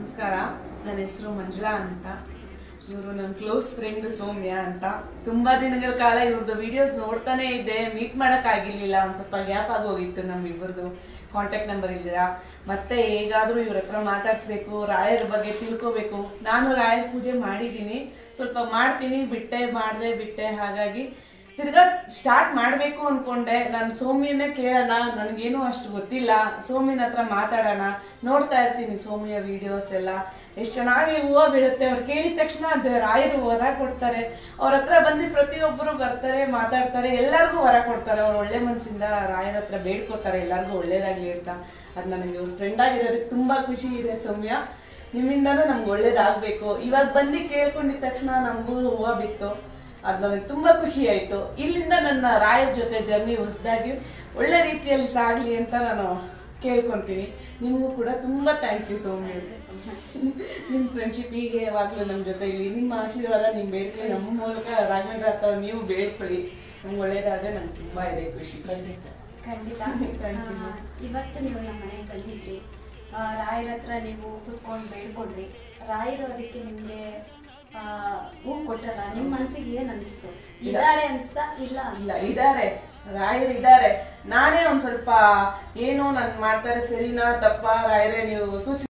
ನಮಸ್ಕಾರ ನನ್ನ ಹೆಸರು ಮಂಜುಳಾ ಅಂತ ಇವರು ನನ್ನ ಕ್ಲೋಸ್ ಫ್ರೆಂಡ್ ಸೌಮ್ಯ ಅಂತ ತುಂಬಾ ದಿನಗಳ ಕಾಲ ಇವ್ರದ್ದು ವಿಡಿಯೋಸ್ ನೋಡ್ತಾನೆ ಇದ್ದೆ ಮೀಟ್ ಮಾಡಕ್ ಆಗಿರ್ಲಿಲ್ಲ ಒಂದ್ ಸ್ವಲ್ಪ ಗ್ಯಾಪ್ ಆಗೋಗಿತ್ತು ನಮ್ಮಿಬ್ಬರದು ಕಾಂಟ್ಯಾಕ್ಟ್ ನಂಬರ್ ಇಲ್ದಿರ ಮತ್ತೆ ಹೇಗಾದ್ರೂ ಇವ್ರ ಹತ್ರ ಮಾತಾಡ್ಸ್ಬೇಕು ರಾಯರ ಬಗ್ಗೆ ತಿಳ್ಕೊಬೇಕು ನಾನು ರಾಯರ ಪೂಜೆ ಮಾಡಿದ್ದೀನಿ ಸ್ವಲ್ಪ ಮಾಡ್ತೀನಿ ಬಿಟ್ಟೆ ಮಾಡ್ದೆ ಬಿಟ್ಟೆ ಹಾಗಾಗಿ ತಿರ್ಗಾ ಸ್ಟಾರ್ಟ್ ಮಾಡ್ಬೇಕು ಅನ್ಕೊಂಡೆ ನಾನು ಸೌಮ್ಯನ ಕೇಳೋಣ ನನಗೇನು ಅಷ್ಟು ಗೊತ್ತಿಲ್ಲ ಸೌಮ್ಯನ ಹತ್ರ ಮಾತಾಡೋಣ ನೋಡ್ತಾ ಇರ್ತೀನಿ ಸೌಮ್ಯ ವಿಡಿಯೋಸ್ ಎಲ್ಲ ಎಷ್ಟು ಚೆನ್ನಾಗಿ ಹೂವು ಬೀಳುತ್ತೆ ಅವ್ರು ಕೇಳಿದ ತಕ್ಷಣ ಅದೇ ರಾಯರು ವರ ಕೊಡ್ತಾರೆ ಅವ್ರ ಹತ್ರ ಬಂದು ಪ್ರತಿಯೊಬ್ಬರು ಬರ್ತಾರೆ ಮಾತಾಡ್ತಾರೆ ಎಲ್ಲರಿಗೂ ವರ ಕೊಡ್ತಾರೆ ಅವ್ರು ಒಳ್ಳೆ ಮನಸ್ಸಿಂದ ರಾಯರ ಹತ್ರ ಬೇಡ್ಕೋತಾರೆ ಎಲ್ಲರಿಗೂ ಒಳ್ಳೇದಾಗ್ಲಿ ಅಂತ ಅದು ನನಗೆ ಅವ್ರ ಫ್ರೆಂಡ್ ಆಗಿರೋದಕ್ಕೆ ತುಂಬಾ ಖುಷಿ ಇದೆ ಸೌಮ್ಯ ನಿಮ್ಮಿಂದನೂ ನಮ್ಗೆ ಒಳ್ಳೇದಾಗ್ಬೇಕು ಇವಾಗ ಬಂದು ಕೇಳ್ಕೊಂಡಿದ ತಕ್ಷಣ ನಮಗೂ ಹೂವು ಬಿತ್ತು ಅದು ನನಗೆ ತುಂಬಾ ಖುಷಿ ಆಯ್ತು ಇಲ್ಲಿಂದ ನನ್ನ ರಾಯರ ಜೊತೆ ಜರ್ನಿ ಹೊಸದಾಗಿ ಒಳ್ಳೆ ರೀತಿಯಲ್ಲಿ ಸಾಗ್ಲಿ ಅಂತ ನಾನು ಕೇಳ್ಕೊಂತೀನಿ ನಿಮಗೂ ಕೂಡ ತುಂಬಾ ಥ್ಯಾಂಕ್ ಯು ಸೌಮ್ಯ ನಿಮ್ಮ ಫ್ರೆಂಡ್ಶಿಪ್ ಹೀಗೆ ಯಾವಾಗಲೂ ನಮ್ಮ ಜೊತೆ ಇಲ್ಲಿ ನಿಮ್ಮ ಆಶೀರ್ವಾದ ನಿಮ್ ಬೇಡಿಕೆ ನಮ್ಮ ಮೂಲಕ ರಾಘವೇಂದ್ರ ಅಥವಾ ನೀವು ಬೇಡ್ಕೊಳ್ಳಿ ನಮ್ಗೆ ಒಳ್ಳೇದಾದ್ರೆ ನಂಗೆ ತುಂಬಾ ಇದೆ ಖುಷಿ ಖಂಡಿತ ಖಂಡಿತ Thank you. ಆ, ಇವತ್ತು ನೀವು ನಮ್ಮ ಮನೆಗೆ ಬಂದಿದ್ರಿ ಆ, ರಾಯರ ಹತ್ರ ನೀವು ಕೂತ್ಕೊಂಡು ಬೇಡ್ಕೊಂಡ್ರಿ ರಾಯರು ಅದಕ್ಕೆ ನಿಮ್ಗೆ ಆ, ಹೂ ಕೊಟ್ರಲ್ಲ ನಿಮ್ ಮನ್ಸಿಗೆ ಏನ್ ಅನಿಸ್ತು ಇಲ್ಲ. ಇದಾರೆ ಅನ್ಸ್ತಾ ಇಲ್ಲ ಇಲ್ಲ ಇದಾರೆ ರಾಯರು ಇದಾರೆ ನಾನೇ ಒಂದ್ ಸ್ವಲ್ಪ ಏನೋ ನನ್ ಮಾಡ್ತಾರೆ ಸರಿನಾ ತಪ್ಪಾ ರಾಯರೇ ನೀವು ಸೂಚನೆ